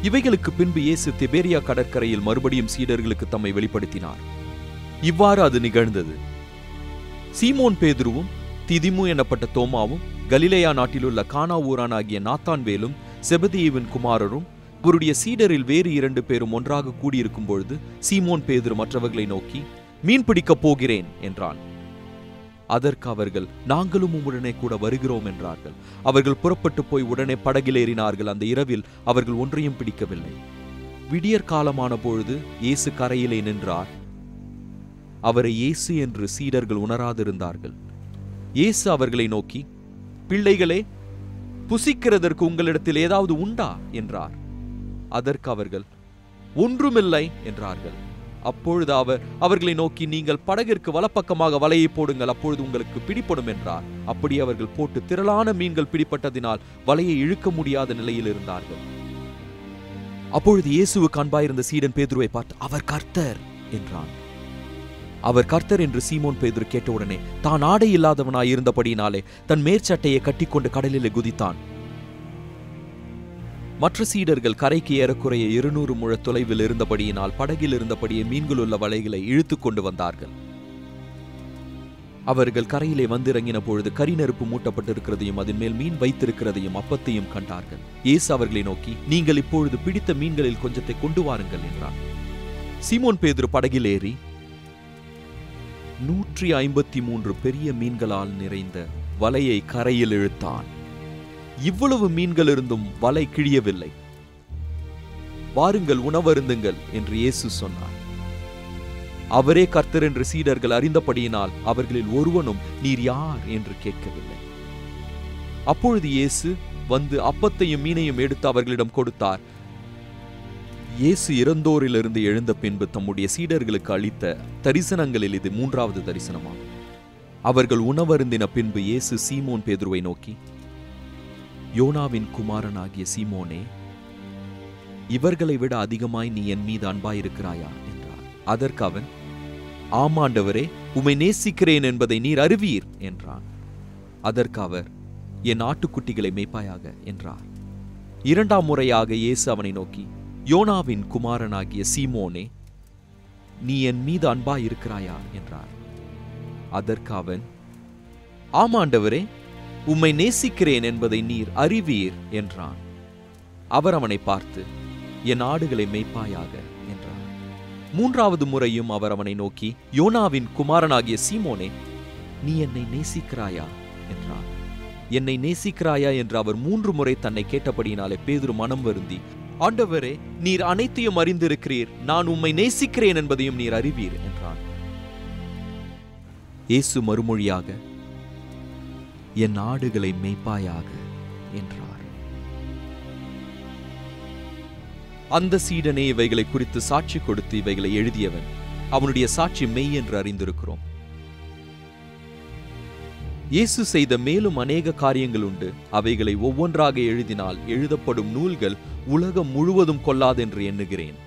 இவைகளுக்கு பின்பு இயேசு திபேரியா கடற்கரையில் மறுபடியும் சீடர்களுக்கு தம்மை வெளிப்படுத்தினார் இவ்வாறு அது நிகழ்ந்தது சீமோன் பேதுருவும் திதிமு எனப்பட்ட தோமாவும் கலிலேயா நாட்டிலுள்ள கானா ஊரானாகிய நாத்தான்வேலும் செபதியேவின் குமாரரும் அவருடைய சீடரில் வேறு இரண்டு பேரும் ஒன்றாக கூடியிருக்கும் பொழுது சீமோன் பேதுரு மற்றவர்களை நோக்கி மீன் பிடிக்கப் போகிறேன் என்றான் அதற்கு அவர்கள் நாங்களும் உம்முடனே கூட வருகிறோம் என்றார்கள் அவர்கள் புறப்பட்டு போய் உடனே படகில் ஏறினார்கள் அந்த இரவில் அவர்கள் ஒன்றையும் பிடிக்கவில்லை விடியற் காலமான பொழுது இயேசு கரையிலே நின்றார் அவரை இயேசு என்று சீடர்கள் உணராதிருந்தார்கள் இயேசு அவர்களை நோக்கி பிள்ளைகளே புசிக்கிறதற்கு உங்களிடத்தில் ஏதாவது உண்டா என்றார் அதற்கு அவர்கள் ஒன்றுமில்லை என்றார்கள் அப்பொழுது அவர் அவர்களை நோக்கி நீங்கள் படகிற்கு வலப்பக்கமாக வலையை போடுங்கள் அப்பொழுது உங்களுக்கு பிடிப்படும் என்றார் அப்படி அவர்கள் போட்டு திரளான மீன்கள் பிடிப்பட்டதினால் வலையை இழுக்க முடியாத நிலையில் இருந்தார்கள் அப்பொழுது இயேசுவுக்கு அன்பாயிருந்த சீடன் பேதுருவை பார்த்து அவர் கர்த்தர் என்றான் அவர் கர்த்தர் என்று சீமோன் பேதுரு கேட்டவுடனே தான் ஆடை இல்லாதவனாய் இருந்தபடியினாலே தன் மேற்சட்டையை கட்டிக்கொண்டு கடலிலே குதித்தான் மற்ற சீடர்கள் கரைக்கு ஏறக்குறைய இருநூறு முழ தொலைவில் இருந்தபடியினால் படகில் இருந்தபடியே மீன்கள் உள்ள வலைகளை இழுத்துக் கொண்டு வந்தார்கள் அவர்கள் கரையிலே வந்திறங்கின பொழுது கரி நெருப்பு மூட்டப்பட்டிருக்கிறதையும் அதன் மேல் மீன் வைத்திருக்கிறதையும் அப்பத்தையும் கண்டார்கள் இயேசு அவர்களை நோக்கி நீங்கள் இப்பொழுது பிடித்த மீன்களில் கொஞ்சத்தை கொண்டு வாருங்கள் என்றார் சீமோன் பேதுரு படகில் ஏறி நூற்றி ஐம்பத்தி மூன்று பெரிய மீன்களால் நிறைந்த வலையை கரையில் இழுத்தான் இவ்வளவு மீன்கள் இருந்தும் வலை கிழியவில்லை வாருங்கள் உணவருந்துங்கள் என்று இயேசு சொன்னார் அவரே கர்த்தர் என்று சீடர்கள் அறிந்தபடியினால் அவர்களில் ஒருவனும் நீர் யார் என்று கேட்கவில்லை அப்பொழுது இயேசு வந்து அப்பத்தையும் மீனையும் எடுத்து அவர்களிடம் கொடுத்தார் இயேசு இறந்தோரிலிருந்து எழுந்த பின்பு தம்முடைய சீடர்களுக்கு அளித்த தரிசனங்களில் இது மூன்றாவது தரிசனமாகும் அவர்கள் உணவருந்தின பின்பு இயேசு சீமோன் பேதுருவை நோக்கி யோனாவின் குமாரனாகிய சீமோனே இவர்களை விட அதிகமாய் நீ என் மீது அன்பாயிருக்கிறாயா என்றார் அதற்கு அவன் ஆமாண்டவரே உம்மை நேசிக்கிறேன் என்பதை நீர் அறிவீர் என்றான் அதற்கு அவர் என் ஆட்டுக்குட்டிகளை மேய்ப்பாயாக என்றார் இரண்டாம் முறையாக இயேசு அவனை நோக்கி யோனாவின் குமாரனாகிய சீமோனே நீ என் மீது அன்பாயிருக்கிறாயா என்றார் அதற்கு அவன் ஆமாண்டவரே உம்மை நேசிக்கிறேன் என்பதை நீர் அறிவீர் என்றான் அவர் அவனை பார்த்து என் ஆடுகளை மேய்ப்பாயாக என்றார் மூன்றாவது முறையும் அவர் அவனை நோக்கி யோனாவின் குமாரனாகிய சீமோனே நீ என்னை நேசிக்கிறாயா என்றார் என்னை நேசிக்கிறாயா என்று அவர் மூன்று முறை தன்னை கேட்டபடியினாலே பேதுரு மனம் வருந்தி ஆண்டவரே நீர் அனைத்தையும் அறிந்திருக்கிறீர் நான் உம்மை நேசிக்கிறேன் என்பதையும் நீர் அறிவீர் என்றான் இயேசு மறுமொழியாக என் ஆடுகளை மேய்ப்பாயாக என்றார் அந்த சீடனே இவைகளை குறித்து சாட்சி கொடுத்து இவைகளை எழுதியவன் அவனுடைய சாட்சி மெய் என்று அறிந்திருக்கிறோம் இயேசு செய்த மேலும் அநேக காரியங்கள் உண்டு அவைகளை ஒவ்வொன்றாக எழுதினால் எழுதப்படும் நூல்கள் உலகம் முழுவதும் கொள்ளாதென்று எண்ணுகிறேன்